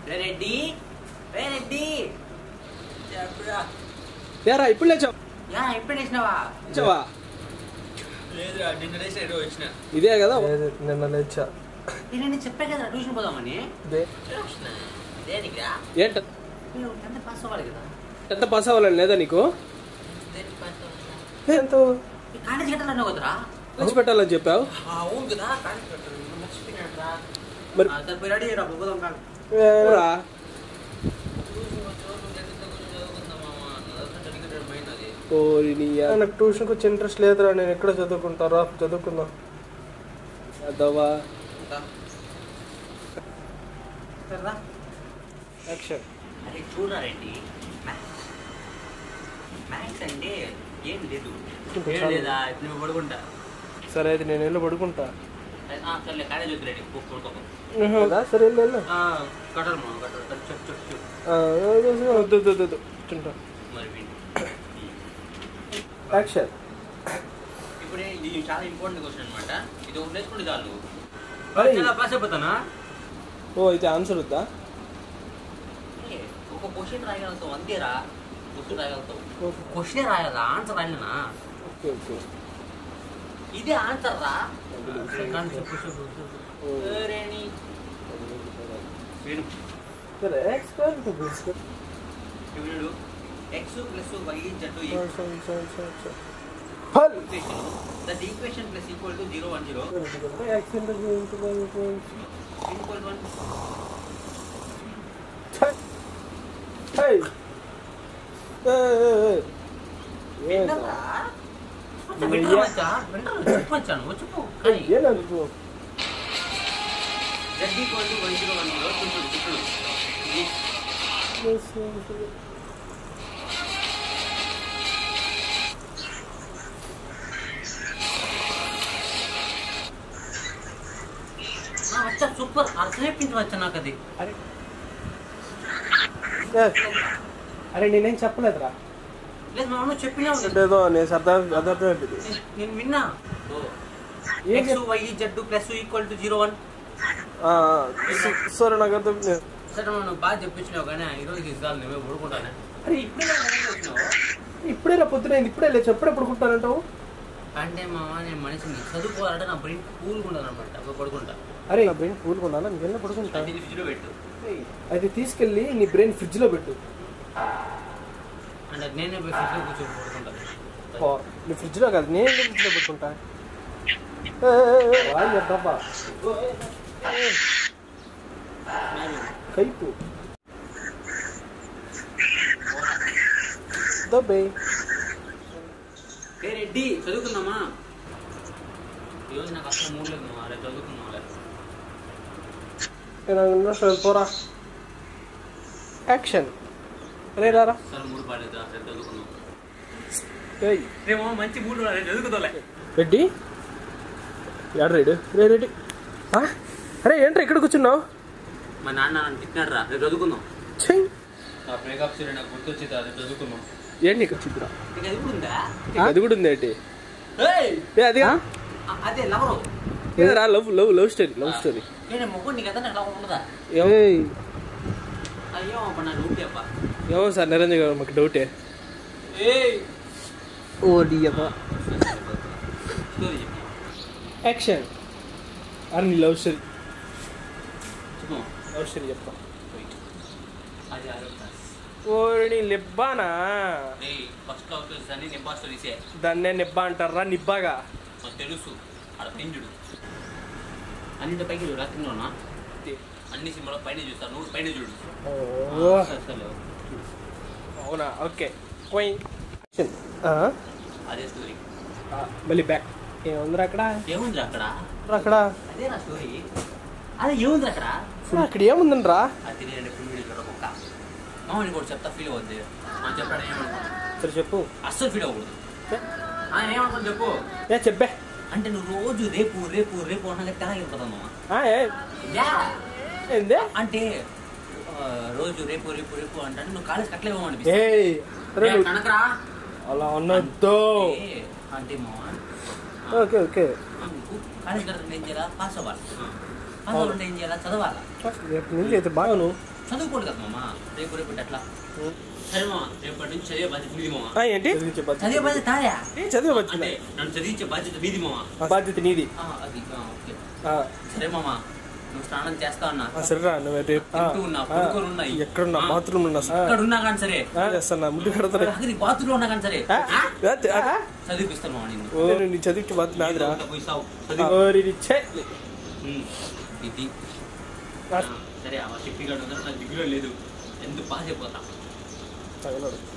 రే రెడ్డి రే రెడ్డి చెప్పురా ఏరా ఇప్పుడు లేచావు యా ఇప్పుడు వేసినావా లేచావా లేదురా నిన్న లేచి ఏదో వచ్చిన ఇదే కదా లేదు, నిన్న లేచా నేను చెప్పా కదా ట్యూషన్ పోదామని దే దేనికిరా ఏంట మీరు టెన్త్ పాస్ అవ్వాలి కదా ఎంత పాస్ అవ్వాలని లేదా నీకు దేనికి పాస్ అవ్వాలి ఎంత ఈ కాలేజీ కట్టాలన్నావు కదరా ఖర్చు పెట్టాలని చెప్పావు ఆ, అవును కదా కాలేజీ కట్టాలి మర్చిపోయినట్రా మరి దాని పోయి రెడీ రా పోదాం కాదు ఊరా ఓరి నీ నాకు ట్యూషన్కి వచ్చి ఇంట్రెస్ట్ లేదురా నేను ఎక్కడ చదువుకుంటారా చదువుకుందాం అదవా యాక్షన్ అరే చూడారండి మ్యాథ్స్ అంటే ఏం లేదు ఏం లేదా ఇప్పుడు నువ్వు పడుకుంటా సరే అయితే నేను వెళ్ళి పడుకుంటా ఆ, సర్లే కాలేజ్ వద్దులేండి పడుకో కదా సరే వెళ్ళు వెళ్ళు కట్టాలి మనం కట్టాలి చెప్పు చెప్పు చెప్పు ఆ, వద్దు, వద్దు వద్దు వద్దు చుంటా మరి విను. యాక్షన్ ఇప్పుడు ఇది చాలా ఇంపార్టెంట్ క్వశ్చన్ అనమాట ఇది ఒకటి నేర్చుకుంటే చాలు అరే. చాలా పాస్ అయిపోతానా ఓ అయితే ఆన్సర్ వద్దా ఏ, ఒక క్వశ్చన్ రాయగలుగుతావు అంతేరా క్వశ్చన్ రాయగలుగుతావు ఓకే క్వశ్చన్ రాయాలా ఆన్సర్ రాయలేనా ఓకే ఓకే ఇదే ఆన్సర్ రా కానీ చెప్పు చెప్పు చెప్పు రేణి విను సరే ఎక్స్పర్ట్ ఇప్పుడు ఎక్స్ ప్లస్ వై జట్టు full equation that equation plus equal to zero one zero action equal one hey విన్నరా విన్నరా చెప్పొచ్చాను చెప్పు కానీ ఏనందుకు z equal to one zero one zero simple simple ఇది ఆ, వచ్చా సూపర్ అర్థం చెప్పించవచ్చా నాకు అది అరే అరే నేనేం చెప్పలేదురా లేదు మా అమ్మ చెప్పినా ఉంది ఏదో నేను సరదా అర్థం అయిపోయింది నేను- నేను విన్నా ఏం x y z plus equal to zero one సరే నాకు అర్థం సరే మనం బాగా చెప్పించినావు కానీ ఈ రోజు ఇస్తాను నువ్వే పడుకుంటానే అరే ఇప్పుడే నా దగ్గరికి వచ్చినావు ఇప్పుడే రా పొద్దున ఇప్పుడే లేచి ఎప్పుడే పడుకుంటానంటావు అంటే మామ నేను మనిషిని చదువుకోవాలంటే నా బ్రెయిన్ కూల్గా ఉండదు అనమాట అప్పుడు పడుకుంటా అరే నా బ్రెయిన్ కూల్ కొనాలా నీకు వెళ్ళి పడుకుంటా అంటే ఇది ఫ్రిడ్జ్లో పెట్టు అది తీసుకెళ్ళి నీ బ్రెయిన్ ఫ్రిడ్జ్ లో పెట్టు అంటే నేనే పోయి ఫ్రిడ్జ్లో కూర్చొని పడుకుంటా పో. నీ ఫ్రిడ్జ్ లో కాదు నేను ఫ్రిడ్జ్ లో పెట్టుకుంటా ఏ, ఏ, ఏ, రాయి డబ్బా కైపు దబ్బే ఏ రెడ్డి చదువుకుందామా ఈరోజు నాకు అసలు మూడు లేదు మామ, రేపు చదువుకుందాం నాకు ఇంట్రెస్ట్ లేదు, పోరా యాక్షన్ రే రారా అసలు మూడు పాడలేదు రేపు చదువుకుందాం ఏయ్ రేమో మంచి మూడు రేపు చదువుకుందాంలే రెడ్డి యాడ రెడ్డి రే రెడ్డి ఆ? అరే ఏంట్రా ఇక్కడ కూర్చున్నావు మా నాన్న నన్ను తిట్టినాడు రా రేపు చదువుకుందాం చెయ్ నా బ్రేకప్ సీరియల్ నాకు గుర్తొచ్చి రేపు చదువుకుందాం ఏంటి నీకు వచ్చిందిరా నీకు అది కూడా ఉందా అది కూడా ఉంది ఏంటి ఏయ్! ఏ అది ఆ, అదే లవరు రా love love love story love story నేను మొగ్గు నీకు అదే నాకు లవర్ ఉండదా ఏయ్ అయ్యో అప్ప నా డ్యూటీ అప్ప ఏమో సార్ నిరంజన్ గారు మాకు డౌటే ఏయ్ ఓ డియబ్బా స్టోరీ చెప్పు యాక్షన్ అని నీ లవ్ స్టోరీ చెప్పు లవ్ స్టోరీ చెప్తా అది ఆరో క్లాస్ ఓడి నిబ్బానా ఏయ్ ఫస్ట్ లవ్ స్టోరీస్ అన్ని నిబ్బా స్టోరీసే దాన్నే నిబ్బా అంటారా నిబ్బాగా నాకు తెలుసు ఆడ పెంచుడు అన్నింటి పైకి చూడు రాత్రిలోనా అన్ని సినిమాలో పైన చూస్తాను నువ్వు పైన చూడు ఓ అసలు అవునా ఓకే పోయి అదే స్టోరీ మళ్ళీ బ్యాక్ ఏముందిరా అక్కడ ఏముంది అక్కడ అక్కడ అదే నా స్టోరీ అదే ఏముంది అక్కడ అక్కడ ఏముందండ్రా అది తెలియని ఫుల్ వీడియో చూడ కుక్క మామూలు కూడా చెప్తా ఫీల్ అవుద్ది మనం చెప్పాడు ఏమనుకున్నా సరే చెప్పు అస్సలు ఫీల్ అవ్వకూడదు ఆయన ఏమనుకుని చెప్పు ఏ చెప్పే అంటే నువ్వు రోజు రేపు రేపు రేపు అన్న తెగ కదా మామ ఆ, ఏ యా ఏందే అంటే ఆ, రోజు రేపు రేపు రేపు అంటే నువ్వు కాలేజ్ కట్టలేమో అనిపిస్తుంది ఏయ్ అరే ఏ, నువ్వు కనకరా అలా అనొద్దు అంటే అంటే మామ ఓకే ఓకే నువ్వు కాలేజ్ కట్టాలంటే ఏం చేయాలా పాస్ అవ్వాలి పాస్ అవ్వాలంటే ఏం చేయాలా చదవాలా రేపు నుంచి అయితే బాగా నువ్వు చదువుకోడు కదా మామ రేపు రేపు ఎట్లా సరే మామ రేపటి నుంచి చదివే బాధ్యత మీది మామ ఆ, ఏంటి చదివించే బాధ్యత. చదివే బాధ్యత తాయా ఏ చదివే అంటే వచ్చింది నన్ను చదివించే బాధ్యత మీది మామ బాధ్యత నీది ఆ, అది ఆ, ఓకే ఆ, సరే మామ నువ్వు స్నానం చేస్తా ఉన్నా ఆ, సరేరా నువ్వు రేపు ఆ, తింటూ ఉన్నా ఆ, పడుకొని ఉన్నాయి ఎక్కడున్నా ఆ, బాత్రూమ్ ఉన్నా సార్ ఇక్కడ ఉన్నా కానీ సరే చేస్తున్నా ముడ్డు కడతారా ఆఖరి బాత్రూంలో ఉన్నా కానీ సరే ఆ? ఆ, ఆ, చదివిపిస్తాను మామ నిన్ను ఓ, నేను నీ చదివించే బాధ్యత నాదిరా ఇంత పోయి సావు. ఆ, చదివి. ఓరి నీ ఛే. ఉమ్, ఇది ఆ, ఆ, సరే ఆ చెప్పి నాకు దిగులో లేదు ఎందుకు బాగా చెప్పిపోతా తగలడు